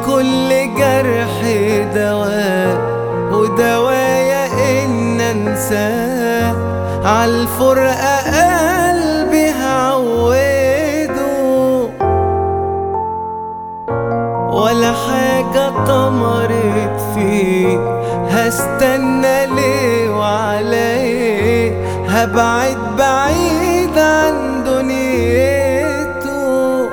لكل جرح دواء ودوايا إن أنساه عالفرقة قلبي هعوده ولا حاجة طمرت فيه هستنى ليه وعليه هبعد بعيد عن دنيته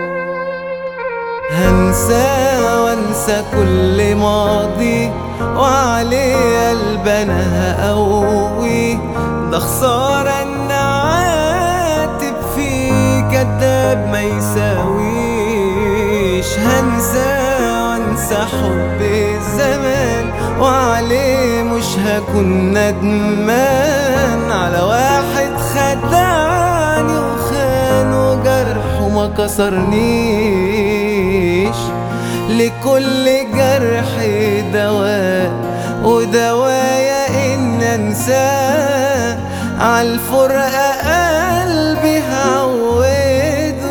هنسى وانسى كل ماضي وعليه قلب انا هقوي ده خسارة ان عاتب فيه كداب ما يساويش هنسى وانسى حب الزمان وعليه مش هكون ندمان على واحد خدعني وخان وجرحه ما كسرنيش لكل جرح دواء ودوايا ان انساه عالفرقة قلبي هعوده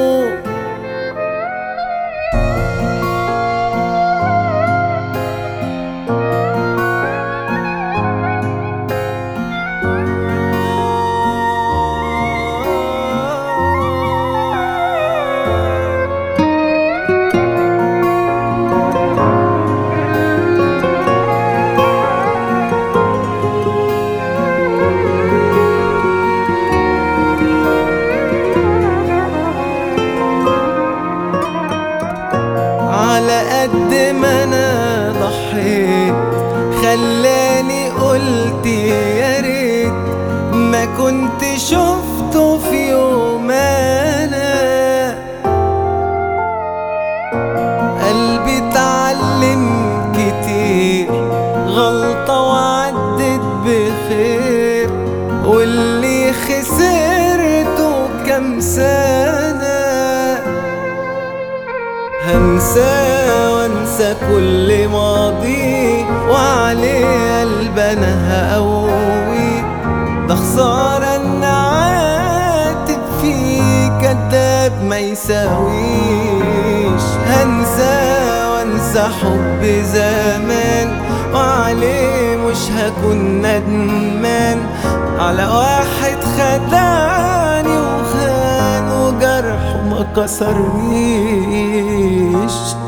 على قد ما انا ضحيت خلاني قلت يا ريت ما كنت شفته في يوم انا قلبي اتعلم كتير غلطة وعدت بخير واللي خسرته كام سنة هنسى وانسى كل ماضي وعليه قلب انا هقوي ده خسارة ان عاتب فيه كداب ما يساويش هنسى وانسى حب زمان وعليه مش هكون ندمان على واحد خدعني وخان وجرحه ما كسرنيش